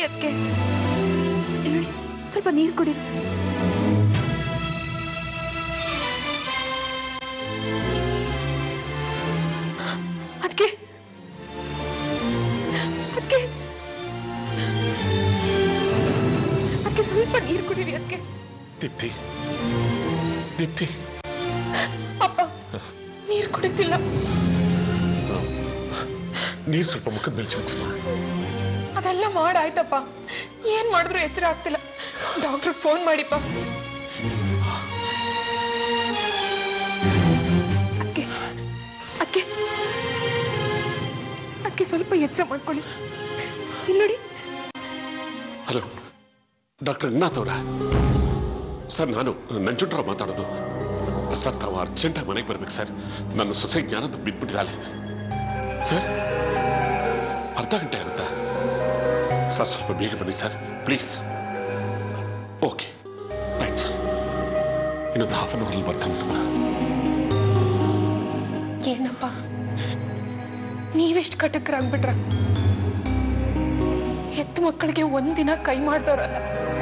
ಅದಕ್ಕೆ ನೋಡಿ ಸ್ವಲ್ಪ ನೀರು ಕುಡಿ ಅದಕ್ಕೆ ಅದಕ್ಕೆ ಅದಕ್ಕೆ ಸ್ವಲ್ಪ ನೀರು ಕುಡೀರಿ ಅದಕ್ಕೆ ದೀಪ್ತಿ ದೀಪ್ತಿ ಅಪ್ಪ ನೀರು ಕುಡಿತಿಲ್ಲ ನೀರು ಸ್ವಲ್ಪ ಮುಖದ ಮೇಲೆ ಚಿಮ್ಮಿಸು ಅದೆಲ್ಲ ಮಾಡಾಯ್ತಪ್ಪ ಏನ್ ಮಾಡಿದ್ರು ಎಚ್ಚರ ಆಗ್ತಿಲ್ಲ ಡಾಕ್ಟರ್ ಫೋನ್ ಮಾಡಿಪ್ಪ ಅಕ್ಕೆ ಅಕ್ಕೆ ಅಕ್ಕೆ ಸ್ವಲ್ಪ ಎಚ್ಚರ ಮಾಡ್ಕೊಳ್ಳಿ ಇಲ್ಲಿ ನೋಡಿ ಹಲೋ ಡಾಕ್ಟರ್ ರಂಗನಾಥ್ ಅವರ ಸರ್ ನಾನು ನಂಜುಂಡ್ರಾವ್ ಮಾತಾಡೋದು ಸರ್ ತಾವು ಅರ್ಜೆಂಟಾಗಿ ಮನೆಗೆ ಬರ್ಬೇಕು ಸರ್ ನನ್ನ ಸೊಸೆ ಜ್ಞಾನದ ಬಿದ್ಬಿಟ್ಟಿದ್ದಾಳೆ ಸರ್ ಅರ್ಧ ಗಂಟೆ ಆಗುತ್ತಾ ಸರ್ ಸ್ವಲ್ಪ ಬೇಗ ಬನ್ನಿ sir please okay right sir ಇನ್ನೊಂದು ಹಾಫ್ ಅನ್ ಅವರಲ್ಲಿ ಬರ್ತಾನೆ ತಮ್ಮ ಏನಪ್ಪ ನೀವೆಷ್ಟು ಕಟಕರಾಗ್ಬಿಟ್ರ ಹೆತ್ತು ಮಕ್ಕಳಿಗೆ ಒಂದಿನ ಕೈ ಮಾಡ್ದವ್ರಲ್ಲ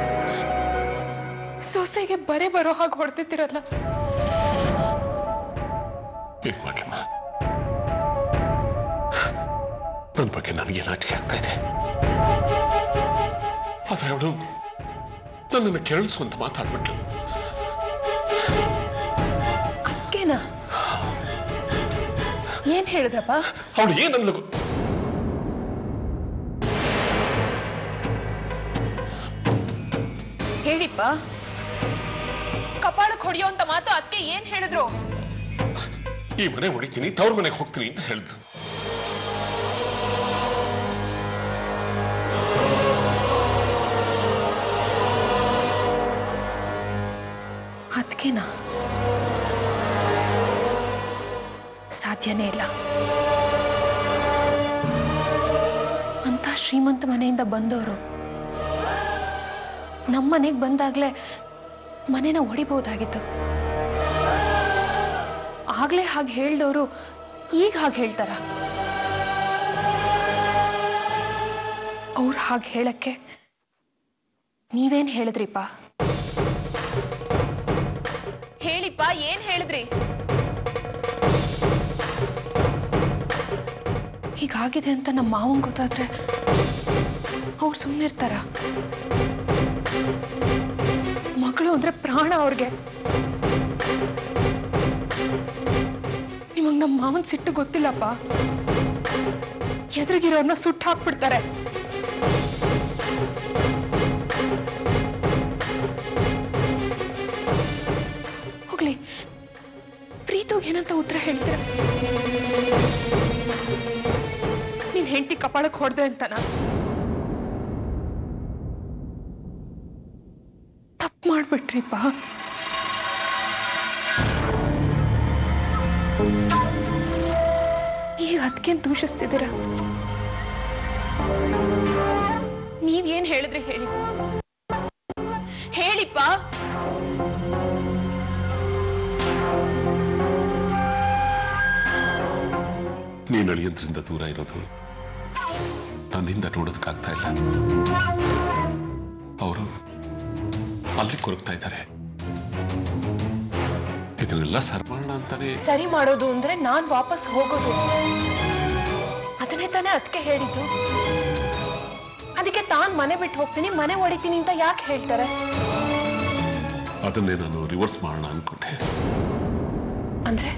ಸೊಸೆಗೆ ಬರೆ ಬರೋ ಹಾಗೆ ಹೊಡ್ತಿತ್ತಿರಲ್ಲ ಏನ್ ಮಾಡ್ಲಮ್ಮ ನನ್ನ ಬಗ್ಗೆ ನನಗೆ ನಾಚಿಕೆ ಆಗ್ತಾ ಇದೆ ಆದ್ರೆ ಅವಳು ನನ್ನನ್ನು ಕೆರಳಿಸುವಂತ ಮಾತಾಡ್ಬಿಟ್ಲು ಅಕ್ಕೇನಾ ಏನ್ ಹೇಳಿದ್ರಪ್ಪ ಅವಳು ಏನಂದ್ಲು ಗೊ- ಹೇಳಿಪ್ಪ ಕಪಾಳಕ್ಕೆ ಹೊಡೆಯೋಂತ ಮಾತು ಅದಕ್ಕೆ ಏನ್ ಹೇಳಿದ್ರು ಈ ಮನೆ ಹೊಡಿತೀನಿ ತವ್ರ ಮನೆಗೆ ಹೋಗ್ತೀನಿ ಅಂತ ಹೇಳಿದ್ರು ಅದಕ್ಕೇನಾ ಸಾಧ್ಯನೇ ಇಲ್ಲ ಅಂತ ಶ್ರೀಮಂತ ಮನೆಯಿಂದ ಬಂದವರು ನಮ್ಮ ಮನೆಗೆ ಬಂದಾಗ್ಲೇ ಮನೆನ ಹೊಡಿಬಹುದಾಗಿತ್ತು ಆಗ್ಲೇ ಹಾಗೆ ಹೇಳ್ದವರು ಈಗ ಹಾಗೆ ಹೇಳ್ತಾರ ಅವ್ರು ಹಾಗೆ ಹೇಳಕ್ಕೆ ನೀವೇನ್ ಹೇಳಿದ್ರಿಪ್ಪ ಹೇಳಿಪ್ಪ ಏನ್ ಹೇಳಿದ್ರಿ ಹೀಗಾಗಿದೆ ಅಂತ ನಮ್ಮ ಮಾವನ್ ಗೊತ್ತಾದ್ರೆ ಅವ್ರು ಸುಮ್ಮನಿರ್ತಾರ ಮಗಳು ಅಂದ್ರೆ ಪ್ರಾಣ ಅವ್ರಿಗೆ ನಿಮಗ್ ನಮ್ಮ ಮಾವನ್ ಸಿಟ್ಟು ಗೊತ್ತಿಲ್ಲಪ್ಪ ಎದುರಿಗಿರೋರ್ನ ಸುಟ್ಟು ಹಾಕ್ಬಿಡ್ತಾರೆ ಹೋಗ್ಲಿ ಪ್ರೀತೋಗ್ ಏನಂತ ಉತ್ತರ ಹೇಳ್ತೀರ ನಿನ್ ಹೆಂಡತಿ ಕಪಾಳಕ್ ಹೊಡೆದೆ ಅಂತನ ತಪ್ಪು ಮಾಡ್ಬಿಟ್ರಿಪ್ಪ ಈಗ ಅದಕ್ಕೇನ್ ದೂಷಿಸ್ತಿದ್ದೀರ ನೀವೇನ್ ಹೇಳಿದ್ರಿ ಹೇಳಿ ಹೇಳಿಪ್ಪ ನೀನು ಅಳಿಯಂದ್ರಿಂದ ದೂರ ಇರೋದು ನನ್ನಿಂದ ನೋಡೋದಕ್ಕಾಗ್ತಾ ಇಲ್ಲ ಅವರು ಅಲ್ಲಿ ಕೊರಗ್ತಾ ಇದ್ದಾರೆ ಇದನ್ನೆಲ್ಲ ಸರ್ವಾಣ ಅಂತಾನೆ ಸರಿ ಮಾಡೋದು ಅಂದ್ರೆ ನಾನ್ ವಾಪಸ್ ಹೋಗೋದು ಅದನ್ನೇ ತಾನೇ ಅದಕ್ಕೆ ಹೇಳಿದ್ದು ಅದಕ್ಕೆ ತಾನ್ ಮನೆ ಬಿಟ್ಟು ಹೋಗ್ತೀನಿ ಮನೆ ಹೊಡಿತೀನಿ ಅಂತ ಯಾಕೆ ಹೇಳ್ತಾರೆ ಅದನ್ನೇ ನಾನು ರಿವರ್ಸ್ ಮಾಡೋಣ ಅನ್ಕೊಂಡೆ ಅಂದ್ರೆ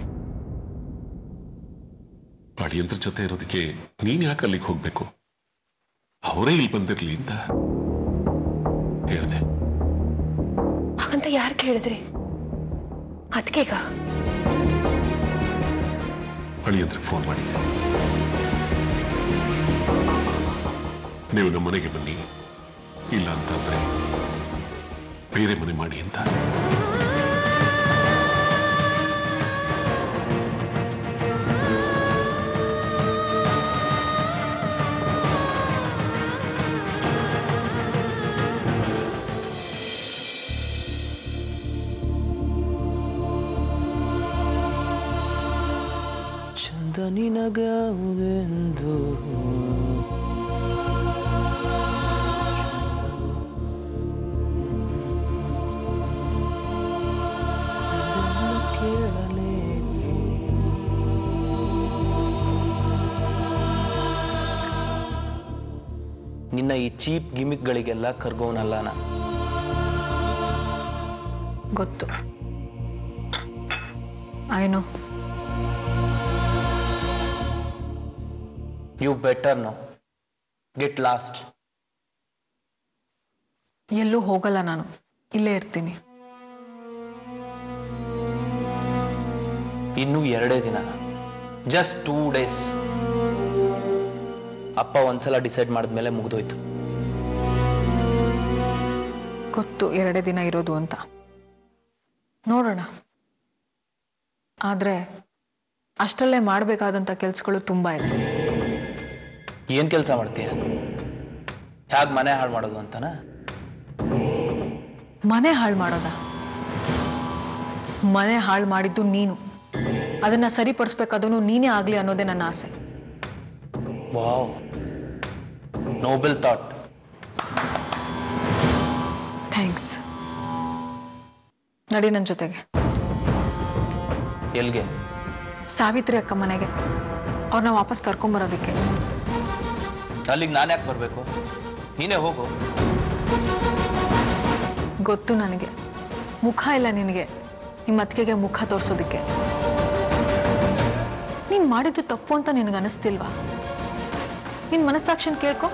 ಅಳಿಯಂದ್ರ ಜೊತೆ ಇರೋದಕ್ಕೆ ನೀನ್ ಯಾಕೆ ಅಲ್ಲಿಗೆ ಹೋಗ್ಬೇಕು ಅವರೇ ಇಲ್ಲಿ ಬಂದಿರ್ಲಿ ಅಂತ ಹೇಳ್ದೆ ಹಾಗಂತ ಯಾರು ಕೇಳಿದ್ರಿ ಅದಕ್ಕೀಗ ಅಳಿಯಂದ್ರಿಗೆ ಫೋನ್ ಮಾಡಿದ್ದೆ ನೀವು ನಮ್ಮ ಮನೆಗೆ ಬನ್ನಿ ಇಲ್ಲ ಅಂತಂದ್ರೆ ಬೇರೆ ಮನೆ ಮಾಡಿ ಅಂತ ಚಂದ ನಿನಗಾವುದೆಂದು ನಿನ್ನ ಈ ಚೀಪ್ ಗಿಮಿಕ್ಗಳಿಗೆಲ್ಲ ಕರ್ಗೋನಲ್ಲ ನಾ ಗೊತ್ತು I know you better no get lost ಎಲ್ಲೂ ಹೋಗಲ್ಲ ನಾನು ಇಲ್ಲೇ ಇರ್ತೀನಿ ಇನ್ನೂ ಎರಡೇ ದಿನ ಜಸ್ಟ್ ಟೂ ಡೇಸ್ ಅಪ್ಪ ಒಂದ್ಸಲ ಡಿಸೈಡ್ ಮಾಡಿದ್ಮೇಲೆ ಮುಗ್ದೋಯ್ತು ಗೊತ್ತು ಎರಡೇ ದಿನ ಇರೋದು ಅಂತ ನೋಡೋಣ ಆದ್ರೆ ಅಷ್ಟರಲ್ಲೇ ಮಾಡಬೇಕಾದಂಥ ಕೆಲ್ಸಗಳು ತುಂಬಾ ಇದೆ ಏನ್ ಕೆಲಸ ಮಾಡ್ತೀಯ ಹೇಗ್ ಮನೆ ಹಾಳು ಮಾಡೋದು ಅಂತನಾ ಮನೆ ಹಾಳು ಮಾಡೋದ ಮನೆ ಹಾಳು ಮಾಡಿದ್ದು ನೀನು ಅದನ್ನ ಸರಿಪಡಿಸ್ಬೇಕಾದನು ನೀನೇ ಆಗ್ಲಿ ಅನ್ನೋದೇ ನನ್ನ ಆಸೆ ವಾವ್ ನೋಬೆಲ್ ಥಾಟ್ ಥ್ಯಾಂಕ್ಸ್ ನಡಿ ನನ್ನ ಜೊತೆಗೆ ಎಲ್ಗೆ ಸಾವಿತ್ರಿ ಅಕ್ಕ ಮನೆಗೆ ಅವ್ರನ್ನ ವಾಪಸ್ ಕರ್ಕೊಂಬರೋದಕ್ಕೆ ಅಲ್ಲಿಗೆ ನಾನು ಯಾಕೆ ಬರಬೇಕು ನೀನೇ ಹೋಗು ಗೊತ್ತು ನನಗೆ ಮುಖ ಇಲ್ಲ ನಿನಗೆ ನಿಮ್ಮ ಅತ್ತಿಗೆಗೆ ಮುಖ ತೋರಿಸೋದಕ್ಕೆ ನೀನ್ ಮಾಡಿದ್ದು ತಪ್ಪು ಅಂತ ನಿನಗೆ ಅನಿಸ್ತಿಲ್ವಾ ನಿನ್ ಮನಸ್ಸಾಕ್ಷಿನ ಕೇಳ್ಕೊ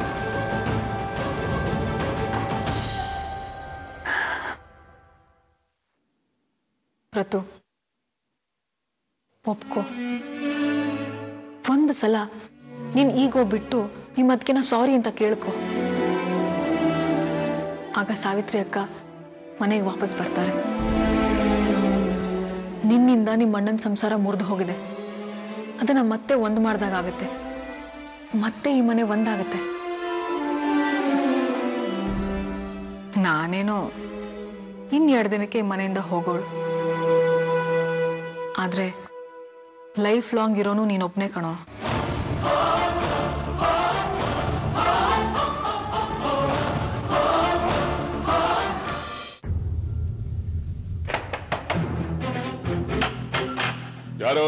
ಪ್ರತು ಒಪ್ಕೋ ಒಂದು ಸಲ ನೀನ್ ಈಗೋ ಬಿಟ್ಟು ನಿಮ್ಮ ಅದಕ್ಕೆನ ಸಾರಿ ಅಂತ ಕೇಳ್ಕೊ ಆಗ ಸಾವಿತ್ರಿ ಅಕ್ಕ ಮನೆಗೆ ವಾಪಸ್ ಬರ್ತಾರೆ ನಿನ್ನಿಂದ ನಿಮ್ಮ ಅಣ್ಣನ ಸಂಸಾರ ಮುರಿದು ಹೋಗಿದೆ ಅದನ್ನ ಮತ್ತೆ ಒಂದು ಮಾಡ್ದಾಗತ್ತೆ ಮತ್ತೆ ಈ ಮನೆ ಒಂದಾಗತ್ತೆ ನಾನೇನೋ ಇನ್ನೆರಡು ದಿನಕ್ಕೆ ಈ ಮನೆಯಿಂದ ಹೋಗೋಳು ಆದ್ರೆ ಲೈಫ್ ಲಾಂಗ್ ಇರೋನು ನೀನೊಬ್ನೇ ಕಣೋ ಯಾರು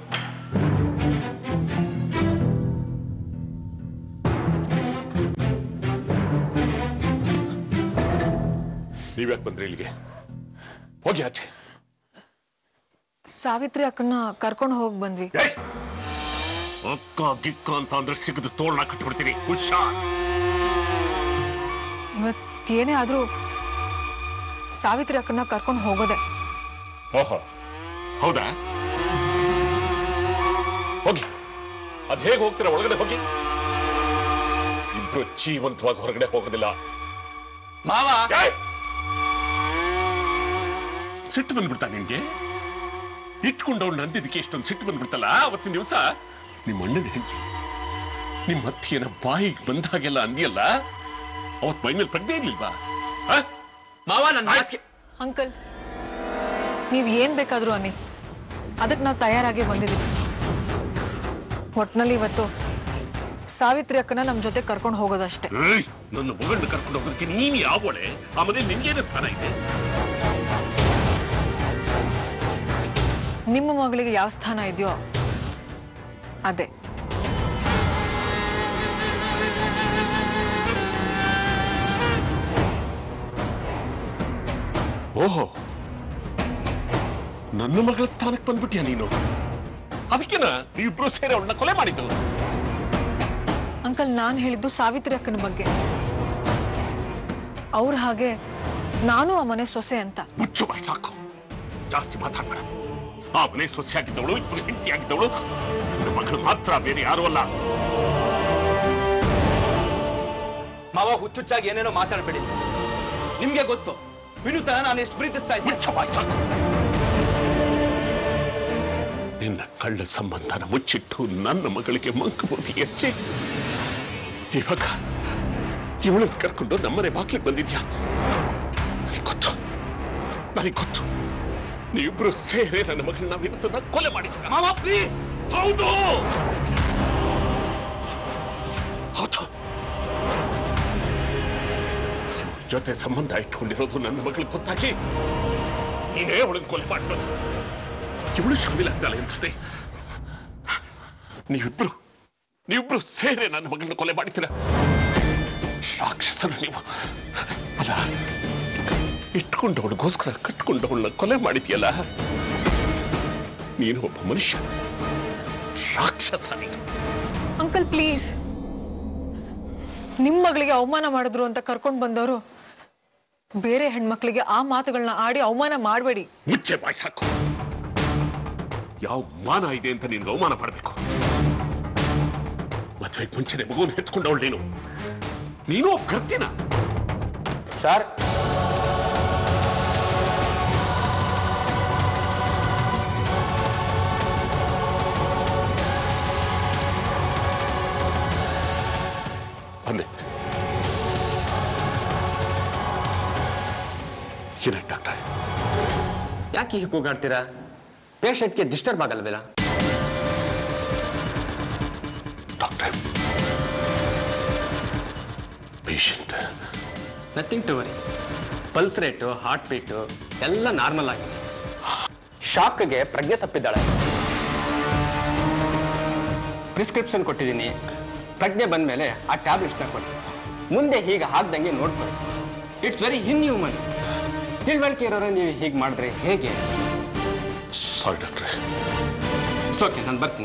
ನೀವ್ಯಾಕೆ ಬಂದ್ರಿ ಇಲ್ಲಿಗೆ ಹೋಗಿ ಆಚೆ ಸಾವಿತ್ರಿ ಅಕ್ಕನ್ನ ಕರ್ಕೊಂಡು ಹೋಗಿ ಬಂದ್ವಿ ಏಯ್! ಅಕ್ಕ ಗಿಕ್ಕ ಅಂತ ಅಂದ್ರೆ ಸಿಗದು ತೋರಣ ಕಟ್ಟಿಬಿಡ್ತೀನಿ ಹುಷಾರ್ ಇವತ್ತೇನೇ ಆದ್ರೂ ಸಾವಿತ್ರಿ ಅಕ್ಕನ್ನ ಕರ್ಕೊಂಡು ಹೋಗೋದೆ ಓಹೋ ಹೌದಾ ಹೋಗಿ ಅದ್ ಹೇಗೆ ಹೋಗ್ತೀರಾ ಒಳಗಡೆ ಹೋಗಿ ಇಬ್ರು ಜೀವಂತವಾಗಿ ಹೊರಗಡೆ ಹೋಗೋದಿಲ್ಲ ಮಾವ ಏಯ್! ಸಿಟ್ಟು ಬಂದ್ಬಿಡ್ತಾ ನಿನ್ಗೆ ಇಟ್ಕೊಂಡವ್ಳು ನಂದಿದ್ದಕ್ಕೆ ಇಷ್ಟೊಂದು ಸಿಟ್ಟು ಬಂದ್ಬಿಡ್ತಲ್ಲ ಅವತ್ತಿನ ದಿವಸ ನಿಮ್ಮ ಅಣ್ಣನ ಹೆಂಡತಿ ನಿಮ್ಮ ಅತ್ತಿಯನ ಬಾಯಿಗೆ ಬಂದಾಗೆಲ್ಲ ಅಂದಿಯಲ್ಲ ಅವತ್ ಮೈ ಮೇಲೆ ಪ್ರಜ್ಞೆ ಇರ್ಲಿಲ್ವಾ ಆ? ಮಾವ ನನ್ನ ಅಂಕಲ್ ನೀವ್ ಏನ್ ಬೇಕಾದ್ರೂ ಅನ್ನಿ ಅದಕ್ಕೆ ನಾವು ತಯಾರಾಗಿ ಬಂದಿದ್ದೀವಿ ಒಟ್ನಲ್ಲಿ ಇವತ್ತು ಸಾವಿತ್ರಿ ಅಕ್ಕನ ನಮ್ ಜೊತೆ ಕರ್ಕೊಂಡು ಹೋಗೋದಷ್ಟೇ ಏಯ್! ನನ್ನ ಮಗಳನ್ನ ಕರ್ಕೊಂಡು ಹೋಗೋದಕ್ಕೆ ನೀನ್ ಯಾವಳೆ ಆ ಮನೇಲಿ ನಿನ್ಗೇನು ಸ್ಥಾನ ಇದೆ ನಿಮ್ಮ ಮಗಳಿಗೆ ಯಾವ ಸ್ಥಾನ ಇದೆಯೋ ಅದೇ ಓಹೋ ನನ್ನ ಮಗಳ ಸ್ಥಾನಕ್ಕೆ ಬಂದ್ಬಿಟ್ಯಾ ನೀನು ಅದಕ್ಕೆನ ನೀವಿಬ್ರು ಸೇರಿ ಅವಳನ್ನ ಕೊಲೆ ಮಾಡಿದ್ದು ಅಂಕಲ್ ನಾನ್ ಹೇಳಿದ್ದು ಸಾವಿತ್ರಿ ಅಕ್ಕನ ಬಗ್ಗೆ ಅವ್ರ ಹಾಗೆ ನಾನು ಆ ಮನೆ ಸೊಸೆ ಅಂತ ಮುಚ್ಚು ಬಾಯ್ ಸಾಕು ಜಾಸ್ತಿ ಮಾತಾಡ್ಬೇಡ ಆ ಮನೆ ಸೊಸೆಯಾಗಿದ್ದವಳು ಇಬ್ಬರು ಹೆಂಡತಿಯಾಗಿದ್ದವಳು ನನ್ನ ಮಗಳು ಮಾತ್ರ ಬೇರೆ ಯಾರು ಅಲ್ಲ ಮಾವ ಹುಚ್ಚುಚ್ಚಾಗಿ ಏನೇನೋ ಮಾತಾಡ್ಬೇಡಿ ನಿಮ್ಗೆ ಗೊತ್ತು ವಿನುತ ನಾನು ಎಷ್ಟು ಪ್ರೀತಿಸ್ತಾ ಇದ್ದೆ ಮುಚ್ಚು ಬಾಯ್ ಸಾಕು ನಿನ್ನ ಕಳ್ಳ ಸಂಬಂಧನ ಮುಚ್ಚಿಟ್ಟು ನನ್ನ ಮಗಳಿಗೆ ಮಂಕುಬೂದಿ ಹೆಚ್ಚಿ ಇವಾಗ ಇವಳನ್ನು ಕರ್ಕೊಂಡು ನಮ್ಮನೆ ಬಾಗ್ಲಿಗೆ ಬಂದಿದ್ಯಾ ನನಗೆ ಗೊತ್ತು ನನಗೆ ಗೊತ್ತು ನೀವಿಬ್ರು ಸೇರಿ ನನ್ನ ಮಗಳನ್ನ ಇವತ್ತು ಕೊಲೆ ಮಾಡಿದ್ರ ಮಾವ ಪ್ಲೀಸ್ ಹೌದು ಹೌದು ಜೊತೆ ಸಂಬಂಧ ಇಟ್ಕೊಂಡಿರೋದು ನನ್ನ ಮಗಳು ಗೊತ್ತಾಗಿ ನೀನೇ ಅವಳನ್ನು ಕೊಲೆ ಮಾಡಿರೋದು ಇವಳು ಶಾಮಿಲಾಗ್ತಾಳೆ ಅನ್ಸುತ್ತೆ ನೀವಿಬ್ರು ನೀವಿಬ್ರು ಸೇರಿ ನನ್ನ ಮಗಳನ್ನ ಕೊಲೆ ಮಾಡಿದ್ದೀರ ರಾಕ್ಷಸರು ನೀವು ಅಲ್ಲ ಇಟ್ಕೊಂಡವಳಿಗೋಸ್ಕರ ಕಟ್ಕೊಂಡವಳನ್ನ ಕೊಲೆ ಮಾಡಿದ್ಯಲ್ಲ ನೀನು ಒಬ್ಬ ಮನುಷ್ಯ ರಾಕ್ಷಸ ನೀನು ಅಂಕಲ್ ಪ್ಲೀಸ್ ನಿಮ್ ಮಗಳಿಗೆ ಅವಮಾನ ಮಾಡಿದ್ರು ಅಂತ ಕರ್ಕೊಂಡ್ ಬಂದವರು ಬೇರೆ ಹೆಣ್ಮಕ್ಳಿಗೆ ಆ ಮಾತುಗಳನ್ನ ಆಡಿ ಅವಮಾನ ಮಾಡಬೇಡಿ ಮುಚ್ಚೆ ಬಾಯ್ ಸಾಕು ಯಾವ ಮಾನ ಇದೆ ಅಂತ ನಿನ್ಗೆ ಅವಮಾನ ಪಡಬೇಕು ಮದ್ವೆಗೆ ಮುಂಚೆನೆ ಮಗುವನ್ನು ಹೆತ್ಕೊಂಡವಳು ನೀನು ನೀನು ಒಬ್ಬ ಕರ್ತಿನ ಸರ್ ಬಂದೆ ಏನಾಯ್ತು ಡಾಕ್ಟರ್ ಯಾಕೆ ಹೀಗೆ ಕೂಗಾಡ್ತೀರಾ ಪೇಷಂಟ್ಗೆ ಡಿಸ್ಟರ್ಬ್ ಆಗಲ್ವಲ್ಲ doctor patient nothing to worry pulse rate heart beat ಎಲ್ಲ ನಾರ್ಮಲ್ ಆಗಿದೆ ಶಾಕ್ಗೆ ಪ್ರಜ್ಞೆ ತಪ್ಪಿದ್ದಾಳೆ ಪ್ರಿಸ್ಕ್ರಿಪ್ಷನ್ ಕೊಟ್ಟಿದ್ದೀನಿ ಪ್ರಜ್ಞೆ ಬಂದ ಮೇಲೆ ಆ ಟ್ಯಾಬ್ಲೆಟ್ಸ್ನ ಕೊಟ್ಟು ಮುಂದೆ ಹೀಗೆ ಹಾಕ್ದಂಗೆ ನೋಡ್ಕೊಳ್ಳಿ ಇಟ್ಸ್ ವೆರಿ ಇನ್ಹ್ಯೂಮನ್ ತಿಳುವಳಿಕೆ ಇರೋರು ನೀವು ಹೀಗೆ ಮಾಡಿದ್ರೆ ಹೇಗೆ ಸಾರಿ ಡಾಕ್ಟ್ರೆ ಇಟ್ಸ್ ಓಕೆ ನಾನು ಬರ್ತೀನಿ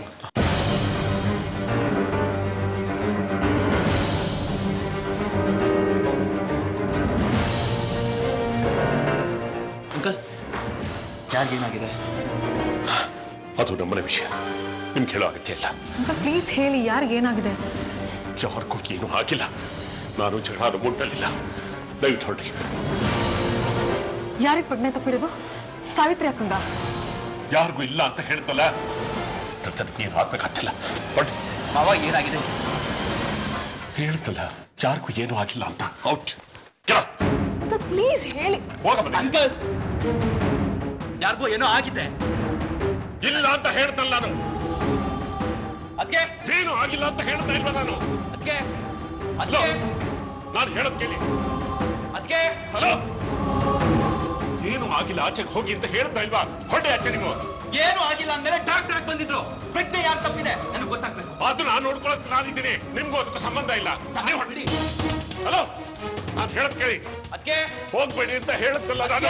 ಅಂಕಲ್ ಯಾರಿಗೇನಾಗಿದೆ ಅದು ನಮ್ಮನೆ ವಿಷಯ ನಿಮ್ಗೆ ಹೇಳೋ ಅಗತ್ಯ ಇಲ್ಲ ಅಂಕಲ್ ಪ್ಲೀಸ್ ಹೇಳಿ ಯಾರಿಗೇನಾಗಿದೆ ಯಾರಿಗೂ ಏನೂ ಆಗಿಲ್ಲ ನಾನು ಜಗಳ ಮುಟ್ಟಲಿಲ್ಲ ದಯವಿಟ್ಟು ಹೊರಡಿ ಯಾರಿಗೆ ಪ್ರಜ್ಞೆ ತಪ್ಪಿರೋದು ಸಾವಿತ್ರಿ ಅಕ್ಕಂಗ ಯಾರಿಗೂ ಇಲ್ಲ ಅಂತ ಹೇಳ್ತಲ್ಲ ನೀನು ಹಾಕ್ಬೇಕಾಗ್ತಿಲ್ಲ ಹೊರಡಿ ಮಾವ ಏನಾಗಿದೆ ಹೇಳ್ತಲ್ಲ ಯಾರಿಗೂ ಏನೂ ಆಗಿಲ್ಲ ಅಂತ ಔಟ್ ಪ್ಲೀಸ್ ಹೇಳಿ ಹೋಗ ಮನೆಗೆ. ಅಂಕಲ್ ಯಾರಿಗೋ ಏನೋ ಆಗಿದೆ ಇಲ್ಲ ಅಂತ ಹೇಳ್ತಲ್ಲ ನಾನು ಅದಕ್ಕೆ ಏನು ಆಗಿಲ್ಲ ಅಂತ ಹೇಳ್ತಾ ಇಲ್ವ ನಾನು ಅದಕ್ಕೆ ಹಲೋ ನಾನು ಹೇಳೋದ್ ಕೇಳಿ ಅದಕ್ಕೆ ಹಲೋ ಏನು ಆಗಿಲ್ಲ ಆಚೆಗೆ ಹೋಗಿ ಅಂತ ಹೇಳ್ತಾ ಇಲ್ವಾ ಹೊಡೆ ಆಚೆ ನೀವು ಏನು ಆಗಿಲ್ಲ ಅಂದ್ಮೇಲೆ ಡಾಕ್ಟರ್ ಬಂದಿದ್ರು ಪ್ರಜ್ಞೆ ಯಾರು ತಪ್ಪಿದೆ ನನಗೆ ಗೊತ್ತಾಗ್ಬೇಕು ಅದು ನಾನು ನೋಡ್ಕೊಳಕ್ ನಾನಿದ್ದೀನಿ ನಿಮ್ಗೂ ಅದಕ್ಕೂ ಸಂಬಂಧ ಇಲ್ಲ ನೀವು ಹೊರಡಿ ಹಲೋ ನಾನು ಹೇಳೋದ್ ಕೇಳಿ ಅದಕ್ಕೆ ಹೋಗ್ಬೇಡಿ ಅಂತ ಹೇಳುತ್ತಲ್ಲ ನಾನು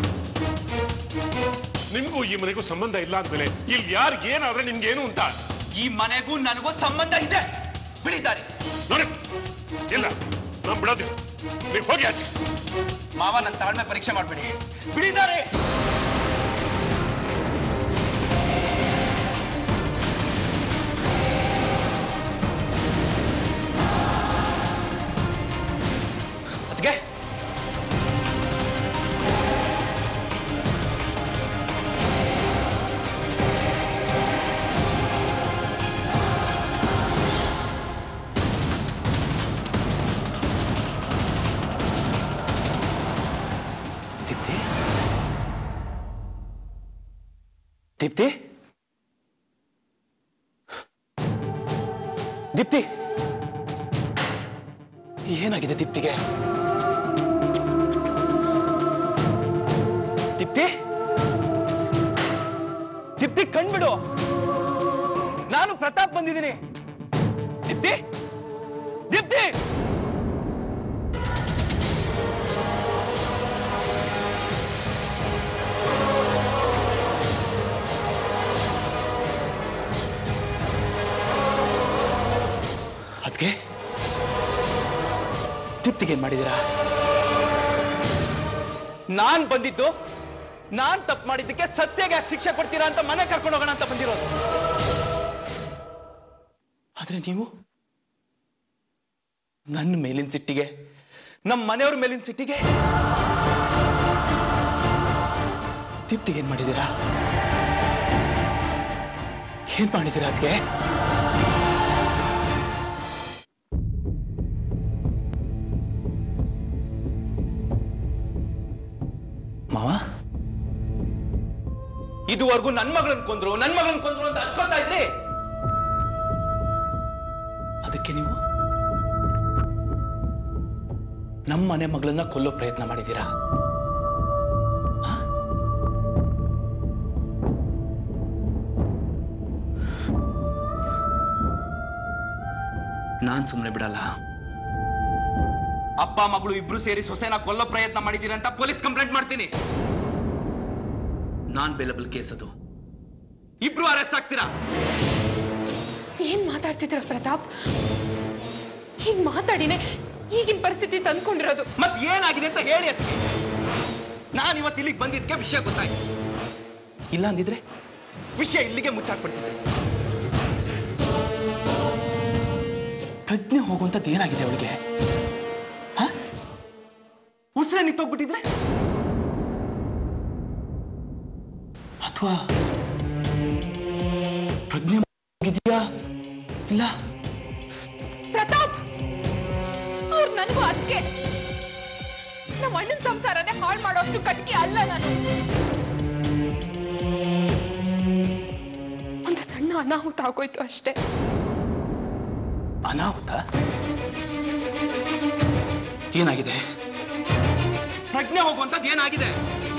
ನಿಮ್ಗೂ ಈ ಮನೆಗೂ ಸಂಬಂಧ ಇಲ್ಲ ಅಂದ್ಮೇಲೆ ಇಲ್ಲಿ ಯಾರಿಗೆ ಏನಾದ್ರೆ ನಿಮ್ಗೇನು ಅಂತ ಈ ಮನೆಗೂ ನನಗೂ ಸಂಬಂಧ ಇದೆ ಬಿಡಿದ್ದಾರೆ ನೋಡಿ ಇಲ್ಲ ನಾನು ಬಿಡೋದಿಲ್ಲ ನೀವು ಹೋಗಿ ಆಚೆ ಮಾವ ನನ್ನ ತಾಳ್ಮೆ ಪರೀಕ್ಷೆ ಮಾಡಬೇಡಿ ಬಿಡಿದ್ದಾರೆ ಅದಕ್ಕೆ ದೀಪ್ತಿ ದೀಪ್ತಿ ದೀಪ್ತಿ ಏನಾಗಿದೆ ದೀಪ್ತಿಗೆ ದೀಪ್ತಿ ದೀಪ್ತಿ ಕಣ್ಬಿಡು ನಾನು ಪ್ರತಾಪ್ ಬಂದಿದ್ದೀನಿ ದೀಪ್ತಿ ದೀಪ್ತಿ ಅದಕ್ಕೆ ದೀಪ್ತಿಗೆ ಏನ್ ಮಾಡಿದ್ದೀರಾ ನಾನ್ ಬಂದಿದ್ದು ನಾನ್ ತಪ್ಪು ಮಾಡಿದ್ದಕ್ಕೆ ಸತ್ಯಗೆ ಯಾಕೆ ಶಿಕ್ಷೆ ಕೊಡ್ತೀರಾ ಅಂತ ಮನೆ ಕರ್ಕೊಂಡು ಹೋಗೋಣ ಅಂತ ಬಂದಿರೋದು ಆದ್ರೆ ನೀವು ನನ್ನ ಮೇಲಿನ ಸಿಟ್ಟಿಗೆ ನಮ್ಮ ಮನೆಯವ್ರ ಮೇಲಿನ ಸಿಟ್ಟಿಗೆ ದೀಪ್ತಿಗೆ ಏನ್ ಮಾಡಿದ್ದೀರಾ ಏನ್ ಮಾಡಿದ್ದೀರಾ ಅದಕ್ಕೆ ಮಾವ ಇದುವರೆಗೂ ನನ್ ಮಗಳನ್ ಕೊಂದ್ರು ನನ್ ಮಗಳನ್ ಕೊಂದ್ರು ಅಂತ ಹಚ್ಕೊತಾ ಇದ್ರಿ ಅದಕ್ಕೆ ನೀವು ನಮ್ಮ ಮನೆ ಮಗಳನ್ನ ಕೊಲ್ಲೋ ಪ್ರಯತ್ನ ಮಾಡಿದ್ದೀರಾ ಆ? ನಾನ್ ಸುಮ್ಮನೆ ಬಿಡಲ್ಲ ಅಪ್ಪ ಮಗಳು ಇಬ್ರು ಸೇರಿ ಸೊಸೆನ ಕೊಲ್ಲೋ ಪ್ರಯತ್ನ ಮಾಡಿದ್ದೀರಿ ಅಂತ ಪೊಲೀಸ್ ಕಂಪ್ಲೇಂಟ್ ಮಾಡ್ತೀನಿ ನಾನ್ ಬೇಲಬಲ್ ಕೇಸ್ ಅದು ಇಬ್ರು ಅರೆಸ್ಟ್ ಆಗ್ತೀರಾ ಏನ್ ಮಾತಾಡ್ತಿದ್ರ ಪ್ರತಾಪ್ ಹೀಗ್ ಮಾತಾಡಿನೇ ಈಗಿನ ಪರಿಸ್ಥಿತಿ ತಂದ್ಕೊಂಡಿರೋದು ಮತ್ ಏನಾಗಿದೆ ಅಂತ ಹೇಳಿ ಅದಕ್ಕೆ ನಾನು ಇವತ್ತು ಇಲ್ಲಿಗೆ ಬಂದಿದ್ದಕ್ಕೆ ವಿಷಯ ಗೊತ್ತಾಯ್ತು ಇಲ್ಲ ಅಂದಿದ್ರೆ ವಿಷಯ ಇಲ್ಲಿಗೆ ಮುಚ್ಚಾಕ್ಬಿಡ್ತಿದ್ದೆ ಪ್ರಜ್ಞೆ ಹೋಗುವಂಥದ್ದು ಏನಾಗಿದೆ ಅವಳಿಗೆ ಉಸಿರೇ ನಿಂತೋಗ್ಬಿಟ್ಟಿದ್ರೆ ಅಥವಾ ಪ್ರಜ್ಞೆ ಹೋಗಿದ್ಯಾ ಇಲ್ಲ ಪ್ರತಾಪ್ ಅವ್ರು ನನಗೂ ಅದಕ್ಕೆ ನಮ್ಮ ಅಣ್ಣನ ಸಂಸಾರನೇ ಹಾಳು ಮಾಡೋಷ್ಟು ಕಟ್ಟಿ ಅಲ್ಲ ನಾನು ಒಂದು ಸಣ್ಣ ಅನಾಹುತ ಆಗೋಯ್ತು ಅಷ್ಟೇ ಅನಾಹುತ ಏನಾಗಿದೆ ಪ್ರಜ್ಞೆ ಹೋಗುವಂಥದ್ದು ಏನಾಗಿದೆ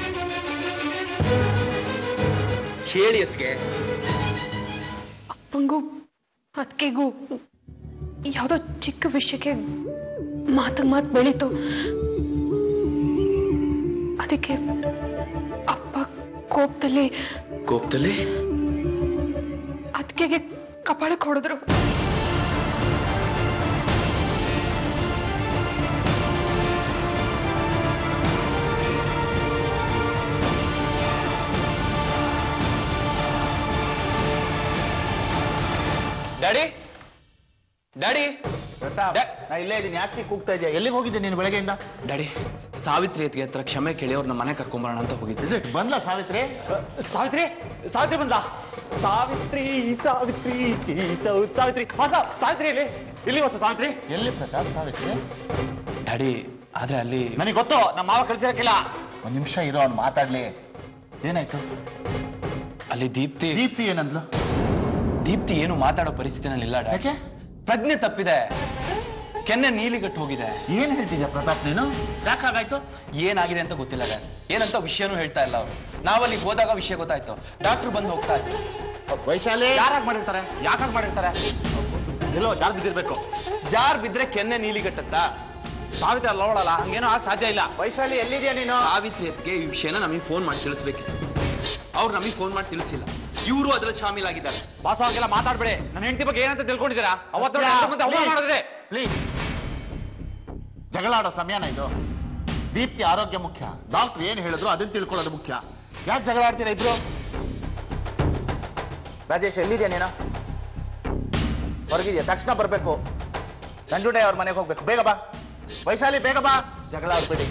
ಹೇಳಿ ಅದಕ್ಕೆ ಅಪ್ಪಂಗೂ ಅತ್ತಿಗೆಗೂ ಯಾವುದೋ ಚಿಕ್ಕ ವಿಷಯಕ್ಕೆ ಮಾತಿಗೆ ಮಾತು ಬೆಳೀತು ಅದಕ್ಕೆ ಅಪ್ಪ ಕೋಪದಲ್ಲಿ ಕೋಪದಲ್ಲಿ ಅತ್ತಿಗೆಗೆ ಕಪಾಳಕ್ಕೆ ಹೊಡೆದ್ರು ಡ್ಯಾಡಿ ಡ್ಯಾಡಿ ಪ್ರತಾಪ್ ಡ್ಯಾ- ನಾ ಇಲ್ಲೇ ಇದ್ದೀನಿ ಯಾಕೆ ಕೂಗ್ತಾ ಇದೆಯಾ ಎಲ್ಲಿಗೆ ಹೋಗಿದ್ದೆ ನೀನು ಬೆಳಗ್ಗೆಯಿಂದ ಡ್ಯಾಡಿ ಸಾವಿತ್ರಿ ಅತ್ತಿಗೆ ಹತ್ರ ಕ್ಷಮೆ ಕೇಳಿ ಅವ್ರನ್ನ ಮನೆ ಕರ್ಕೊಂಬರೋಣ ಅಂತ ಹೋಗಿದ್ದೆ ಇಸ್ ಇಟ್ ಬಂದ್ಲ ಸಾವಿತ್ರಿ ಸಾವಿತ್ರಿ ಸಾವಿತ್ರಿ ಬಂದ ಸಾವಿತ್ರಿ ಸಾವಿತ್ರಿ ಚೀಸೌ ಸಾವಿತ್ರಿ ಹೊಸ ಸಾವಿತ್ರಿ ಇಲ್ಲಿ ಇಲ್ಲಿ ಹೊಸ ಸಾವಿತ್ರಿ ಎಲ್ಲಿ ಪ್ರತಾಪ್ ಸಾವಿತ್ರಿ ಡ್ಯಾಡಿ ಆದ್ರೆ ಅಲ್ಲಿ ನನಗೆ ಗೊತ್ತು ನಮ್ಮ ಮಾವ ಕಳ್ಸಿರಕ್ಕಿಲ್ಲ ಒಂದ್ ನಿಮಿಷ ಇರೋ ಅವ್ನು ಮಾತಾಡ್ಲಿ ಏನಾಯ್ತು ಅಲ್ಲಿ ದೀಪ್ತಿ ದೀಪ್ತಿ ಏನಂದ್ಲು ದೀಪ್ತಿ ಏನು ಮಾತಾಡೋ ಪರಿಸ್ಥಿತಿನಲ್ಲಿ ಇಲ್ಲ ಡ್ಯಾಡಿ ಯಾಕೆ ಪ್ರಜ್ಞೆ ತಪ್ಪಿದೆ ಕೆನ್ನೆ ನೀಲಿಗಟ್ಟು ಹೋಗಿದೆ ಏನ್ ಹೇಳ್ತಿದ್ಯಾ ಪ್ರತಾಪ್ ನೀನು ಯಾಕಾಗಾಯ್ತು ಏನಾಗಿದೆ ಅಂತ ಗೊತ್ತಿಲ್ಲ ಡ್ಯಾಡ್ ಏನಂತ ವಿಷಯನೂ ಹೇಳ್ತಾ ಇಲ್ಲ ಅವರು ನಾವಲ್ಲಿ ಹೋದಾಗ ವಿಷಯ ಗೊತ್ತಾಯ್ತು ಡಾಕ್ಟರ್ ಬಂದು ಹೋಗ್ತಾ ಇತ್ತು ವೈಶಾಲಿ ಯಾರಾಗ್ ಮಾಡಿರ್ತಾರೆ ಯಾಕಾಗ್ ಮಾಡಿರ್ತಾರೆ ಎಲ್ಲೋ ಜಾರ್ ಬಿದ್ದಿರ್ಬೇಕು ಜಾರ್ ಬಿದ್ರೆ ಕೆನ್ನೆ ನೀಲಿಗಟ್ಟತ್ತಾ ಸಾವಿತ್ರಿ ಅಲ್ಲ ನೋಡಲ್ಲ ಹಂಗೇನೋ ಆಗ ಸಾಧ್ಯ ಇಲ್ಲ ವೈಶಾಲಿ ಎಲ್ಲಿದ್ಯಾ ನೀನು ಸಾವಿತ್ರಿ ಅತ್ತಿಗೆ ಈ ವಿಷಯನ ನಮಗೆ ಫೋನ್ ಮಾಡಿ ತಿಳಿಸ್ಬೇಕಿತ್ತು ಅವ್ರು ನಮಗೆ ಫೋನ್ ಮಾಡಿ ತಿಳಿಸಿಲ್ಲ ಇವರು ಅದ್ರಲ್ಲಿ ಶಾಮೀಲಾಗಿದ್ದಾರೆ ಬಾಸ ಅವ್ರಿಗೆಲ್ಲ ಮಾತಾಡ್ಬೇಡಿ ನನ್ನ ಹೆಂಡತಿ ಬಗ್ಗೆ ಏನಂತ ತಿಳ್ಕೊಂಡಿದ್ದೀರಾ ಅವತ್ತು ನೋಡಿ ಅದ್ರ ಮುಂದೆ ಅವಮಾನ ಮಾಡಿದ್ರೆ ಪ್ಲೀಸ್ ಜಗಳ ಆಡೋ ಸಮಯನ ಇದು ದೀಪ್ತಿ ಆರೋಗ್ಯ ಮುಖ್ಯ ಡಾಕ್ಟರ್ ಏನ್ ಹೇಳಿದ್ರು ಅದನ್ನ ತಿಳ್ಕೊಳ್ಳೋದು ಮುಖ್ಯ ಯಾಕೆ ಜಗಳ ಆಡ್ತೀರಾ ಇಬ್ರು ರಾಜೇಶ್ ಎಲ್ಲಿದ್ಯಾ ನೀನು ಹೊರಗಿದ್ಯಾ ತಕ್ಷಣ ಬರ್ಬೇಕು ನಂಜುಂಡೆ ಅವ್ರ ಮನೆಗೆ ಹೋಗ್ಬೇಕು ಬೇಗ ಬಾ ವೈಶಾಲಿ ಬೇಗ ಬಾ ಜಗಳ ಆಡ್ಬೇಡಿ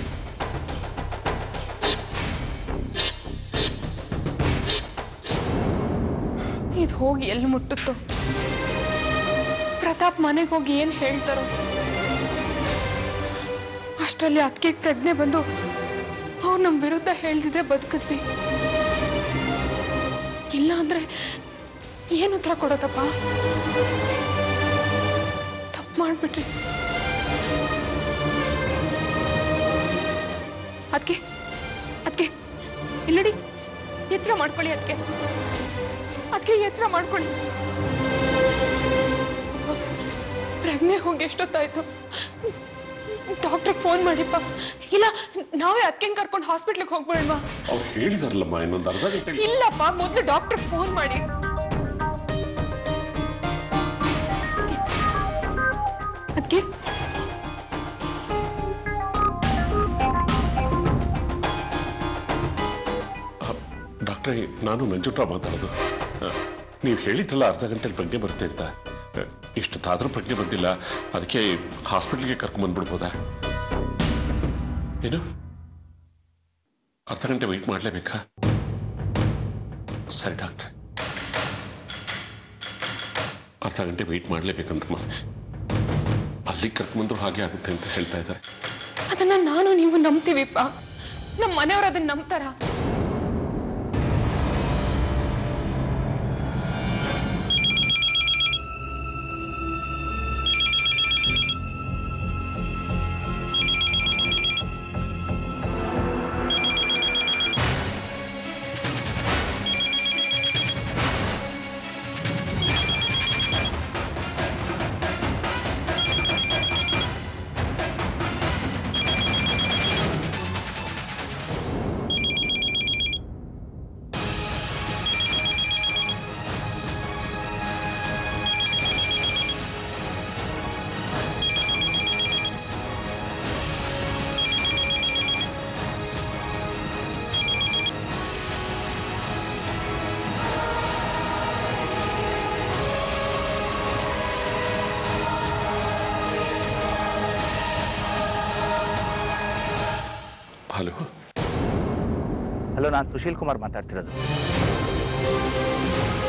ಇದು ಹೋಗಿ ಎಲ್ಲಿ ಮುಟ್ಟುತ್ತೋ ಪ್ರತಾಪ್ ಮನೆಗೆ ಹೋಗಿ ಏನ್ ಹೇಳ್ತಾರೋ ಅಷ್ಟರಲ್ಲಿ ಅದಕ್ಕೆ ಪ್ರಜ್ಞೆ ಬಂದು ಅವ್ರು ನಮ್ ವಿರುದ್ಧ ಹೇಳ್ತಿದ್ರೆ ಬದುಕಿದ್ವಿ ಇಲ್ಲ ಅಂದ್ರೆ ಏನ್ ಉತ್ತರ ಕೊಡೋದಪ್ಪ ತಪ್ಪು ಮಾಡ್ಬಿಟ್ರಿ ಅದಕ್ಕೆ ಅದಕ್ಕೆ ಇಲ್ಲಡಿ ಎಚ್ಚರ ಮಾಡ್ಕೊಳ್ಳಿ ಅದಕ್ಕೆ ಅದಕ್ಕೆ ಎಚ್ಚರ ಮಾಡ್ಕೊಳ್ಳಿ ಪ್ರಜ್ಞೆ ಹೋಗಿ ಎಷ್ಟೊತ್ತಾಯ್ತು ಡಾಕ್ಟರ್ ಫೋನ್ ಮಾಡಿಪ್ಪ ಇಲ್ಲ ನಾವೇ ಅದಕ್ಕೆ ಕರ್ಕೊಂಡು ಹಾಸ್ಪಿಟ್ಲಿಗೆ ಹೋಗ್ಬಿಡಲ್ವಾ ಅವ್ರು ಹೇಳಿದಾರಲ್ಲಮ್ಮ ಇನ್ನೊಂದು ಅರ್ಧ ಗಂಟೆ ಇಲ್ಲಪ್ಪ ಮೊದಲು ಡಾಕ್ಟರ್ ಫೋನ್ ಮಾಡಿ ಅದಕ್ಕೆ ಡಾಕ್ಟ್ರೇ ನಾನು ನಂಜುಟ್ರಾವ್ ಮಾತಾಡೋದು ನೀವು ಹೇಳಿದ್ರಲ್ಲ ಅರ್ಧ ಗಂಟೆಲಿ ಪ್ರಜ್ಞೆ ಬರುತ್ತೆ ಅಂತ ಅ, ಇಷ್ಟೊತ್ತಾದ್ರೂ ಪ್ರಜ್ಞೆ ಬಂದಿಲ್ಲ ಅದಕ್ಕೆ ಹಾಸ್ಪಿಟ್ಲಿಗೆ ಕರ್ಕೊಂಡ್ ಬಂದ್ಬಿಡ್ಬೋದಾ ಏನು ಅರ್ಧ ಗಂಟೆ ವೆಯ್ಟ್ ಮಾಡಲೇಬೇಕಾ ಸರಿ ಡಾಕ್ಟ್ರೆ ಅರ್ಧ ಗಂಟೆ ವೆಯ್ಟ್ ಮಾಡಲೇಬೇಕಂತಮ್ಮ ಅಲ್ಲಿಗೆ ಕರ್ಕೊಂಡ್ಬಂದ್ರು ಹಾಗೆ ಆಗುತ್ತೆ ಅಂತ ಹೇಳ್ತಾ ಇದ್ದಾರೆ ಅದನ್ನ ನಾನು ನೀವು ನಂಬ್ತೀವಿಪ್ಪ ನಮ್ಮ ಮನೆಯವ್ರು ಅದನ್ನ ನಂಬ್ತಾರ ಹಲೋ ಹಲೋ ನಾನು ಸುಶೀಲ್ ಕುಮಾರ್ ಮಾತಾಡ್ತಿರೋದು